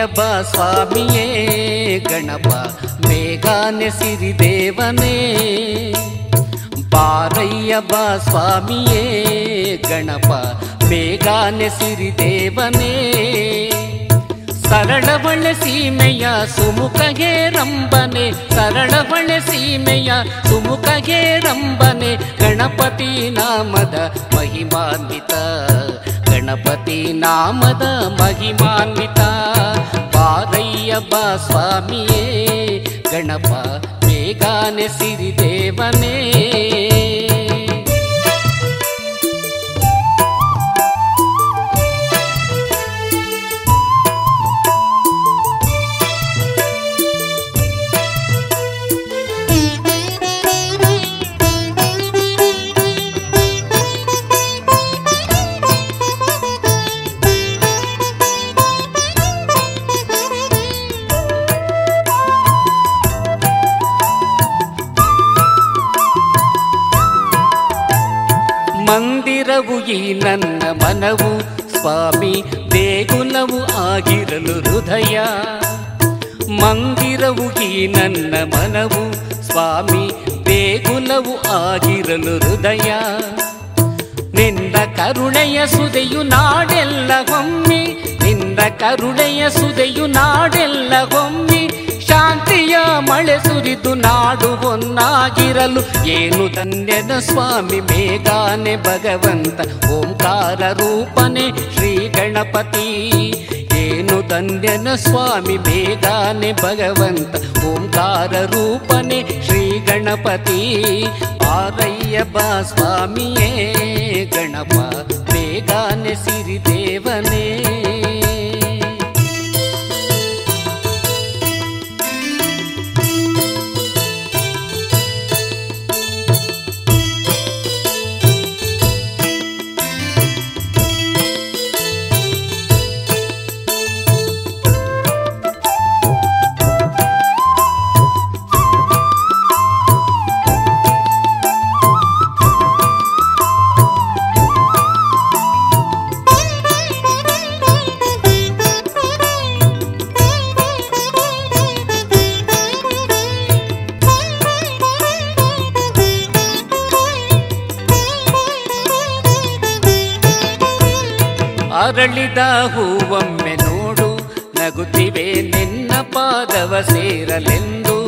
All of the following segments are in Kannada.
ಬಾ ಸ್ವಾಮಿಯೇ ಗಣಪ ಬೇಗಾನೆ ಸಿರಿದೇವನೇ ಬಾರಯ್ಯ ಬಾ ಸ್ವಾಮಿಯೇ ಗಣಪ ಬೇಗಾನೆ ಸಿರಿದೇವನೇ ಸರಳವಳೆ ಸೀಮೆಯ ಸುಮುಖಗೆ ರಂಬನೆ ಸರಳವಳೆ ಸೀಮೆಯ ಸುಮುಖಗೆ ರಂಬನೆ ಗಣಪತಿ ನಾಮದ ಮಹಿಮಾನ್ವಿತ ಗಣಪತಿ ನಾಮದ ಮಹಿಮಾನ್ವಿತ ಬಾರಯ್ಯ ಬಾ ಸ್ವಾಮಿಯೇ ಗಣಪ ಬೇಗಾನೆ ಸಿರಿದೇವನೇ ಮಂದಿರವು ಈ ನನ್ನ ಮನವು ಸ್ವಾಮಿ ದೇಗುಲವು ಆಗಿರಲು ಹೃದಯ ಮಂದಿರವು ಈ ನನ್ನ ಮನವು ಸ್ವಾಮಿ ದೇಗುಲವು ಆಗಿರಲು ಹೃದಯ ನಿನ್ನ ಕರುಣೆಯ ಸುದೆಯು ನಾಡೆಲ್ಲ ಹೊಮ್ಮಿ ನಿನ್ನ ಕರುಣೆಯ ಸುದೆಯು ನಾಡೆಲ್ಲ ಹೊಮ್ಮಿ ಶಾಂತಿಯ ಮಳೆ ಸುರಿದು ನಾಡು ಒಂದಾಗಿರಲು ಏನು ಧನ್ಯನ ಸ್ವಾಮಿ ಮೇಘಾನೆ ಭಗವಂತ ಓಂಕಾರ ರೂಪನೆ ಶ್ರೀ ಗಣಪತಿ ಏನು ಧನ್ಯನ ಸ್ವಾಮಿ ಬೇಗಾನೆ ಭಗವಂತ ಓಂಕಾರ ರೂಪನೆ ಶ್ರೀ ಗಣಪತಿ ಆರಯ್ಯ ಬಾ ಸ್ವಾಮಿಯೇ ಗಣಪ ಬೇಗಾನೆ ಸಿರಿದೇವನೇ ಅರಳಿದ ಹೂವೊಮ್ಮೆ ನೋಡು ನಗುತ್ತಿವೆ ನಿನ್ನ ಪಾದವ ಸೇರಲೆಂದು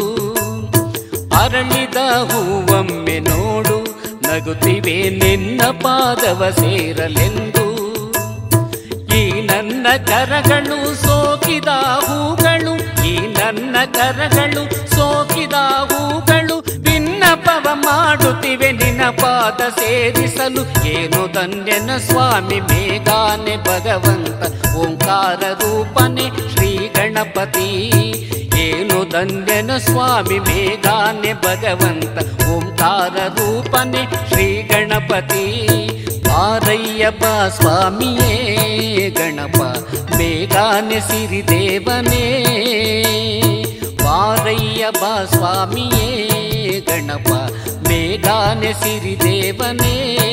ಅರಳಿದ ಹೂವೊಮ್ಮೆ ನೋಡು ನಗುತ್ತಿವೆ ನಿನ್ನ ಪಾದವ ಸೇರಲೆಂದು ಈ ನನ್ನ ಕರಗಳು ಸೋಕಿದ ಹೂಗಳು ಈ ನನ್ನ ಕರಗಳು ಸೋಕಿದ ಹೂಗಳು ವಿನ್ನಪವ ಮಾಡುತ್ತಿವೆ ನಿನ್ನ ಪಾದ ಸೇರಿಸಲು ಏನು ಧನ್ಯನ ಸ್ವಾಮಿ ಮೇಘಾನೆ ಭಗವಂತ ಓಂಕಾರ ರೂಪನೆ ಶ್ರೀ ಗಣಪತಿ ಏನು ಧನ್ಯನ ಸ್ವಾಮಿ ಮೇಘಾನೆ ಭಗವಂತ ಓಂಕಾರ ರೂಪನೆ ಶ್ರೀ ಗಣಪತಿ ಆರಯ್ಯ ಬಾ ಸ್ವಾಮಿಯೇ ಗಣಪ ಬೇಗಾನೆ ಸಿರಿದೇವನೇ ಬಾರಯ್ಯ ಬಾ ಸ್ವಾಮಿಯೇ ಗಣಪ ಬೇಗಾನೆ ಸಿರಿದೇವನೇ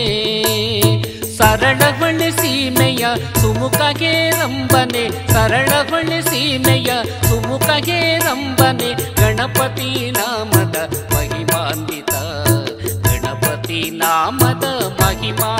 ಸರಳಗೊಳ್ಳೆ ಸೀಮೆಯ ಸುಮುಖಗೆ ರಂಬನೆ ಸರಳಗೊಳ್ಳೆ ಸೀಮೆಯ ಸುಮುಖಗೆ ರಂಬನೆ ಗಣಪತಿ ನಾಮದ ಮಹಿಮಾನ್ವಿತ ಗಣಪತಿ ನಾಮದ ಮಹಿಮಾ